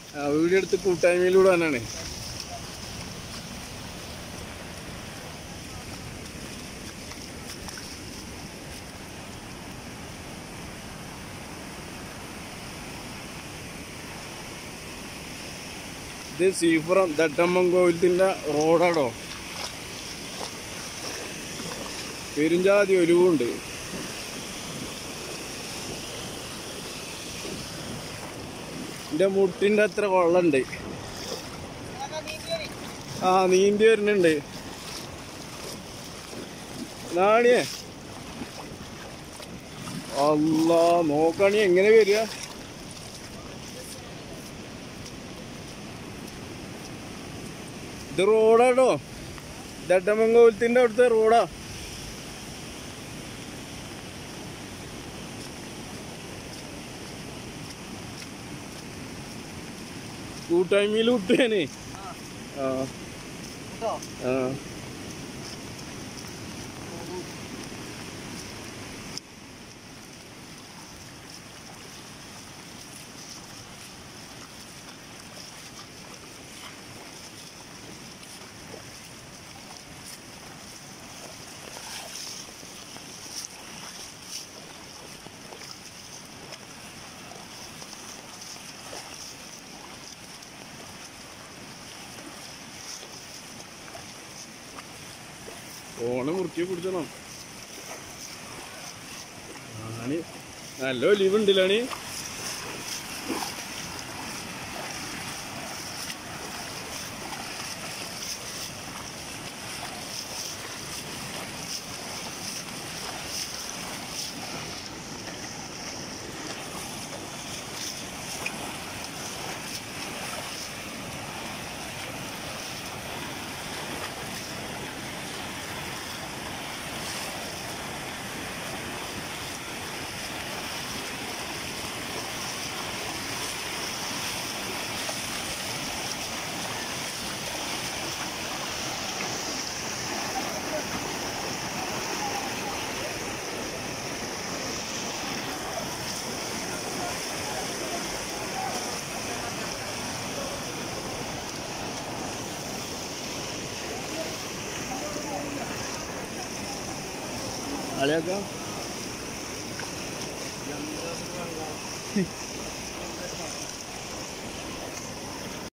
ആ വീഡിയോ എടുത്ത് കൂട്ടായ്മയിലൂടെ തന്നെയാണ് ഇത് സീഫുറം ദട്ടമ്മൻ കോവിലത്തിന്റെ റോഡാടോ പെരുഞ്ചാതി ഒലിവുണ്ട് എന്റെ മുട്ടിന്റെ അത്ര വെള്ളമുണ്ട് ആ നീന്തി വരുന്നുണ്ട് നാണിയേ അല്ലാ നോക്കണി എങ്ങനെ വരിക ഇത് റോഡാട്ടോ ദട്ടമംഗോലത്തിന്റെ അവിടുത്തെ റോഡാ കൂട്ടായ്മയിൽ വിട്ടുകയാണേ ആ ആ ഫോണ് മുറുക്കി പിടിച്ചണം ആണ് നല്ല ഒലിവ് ഉണ്ടല്ലാണ് അളിയാക്ക